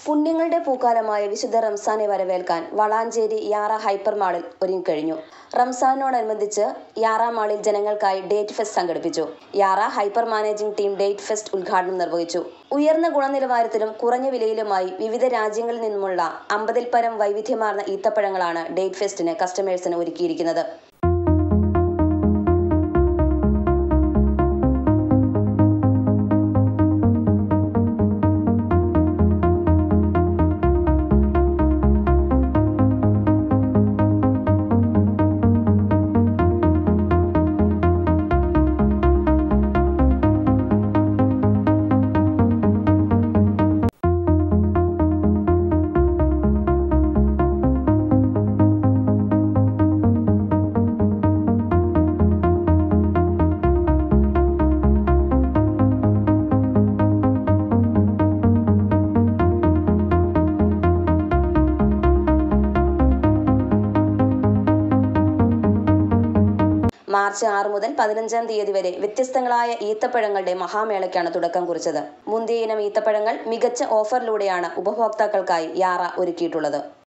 പുണ്യങ്ങളുടെ പൂക്കാലമായ വിശുദ്ധ റംസാനെ വരവേൽക്കാൻ വളാഞ്ചേരി യാറ ഹൈപ്പർ മാളിൽ ഒരുങ്ങിക്കഴിഞ്ഞു റംസാനോടനുബന്ധിച്ച് യാറ മാളിൽ ജനങ്ങൾക്കായി ഡേറ്റ് ഫെസ്റ്റ് സംഘടിപ്പിച്ചു യാറ hyper managing team date fest ഉദ്ഘാടനം നിർവഹിച്ചു ഉയർന്ന ഗുണനിലവാരത്തിലും കുറഞ്ഞ വിലയിലുമായി വിവിധ രാജ്യങ്ങളിൽ നിന്നുമുള്ള അമ്പതിൽ പരം വൈവിധ്യമാർന്ന ഈത്തപ്പഴങ്ങളാണ് ഡേറ്റ് ഫെസ്റ്റിന് കസ്റ്റമേഴ്സിന് ഒരുക്കിയിരിക്കുന്നത് മാർച്ച് ആറ് മുതൽ പതിനഞ്ചാം തീയതി വരെ വ്യത്യസ്തങ്ങളായ ഈത്തപ്പഴങ്ങളുടെ മഹാമേളയ്ക്കാണ് തുടക്കം കുറിച്ചത് മുന്തിയ ഇനം ഈത്തപ്പഴങ്ങൾ മികച്ച ഓഫറിലൂടെയാണ് ഉപഭോക്താക്കൾക്കായി യാറ ഒരുക്കിയിട്ടുള്ളത്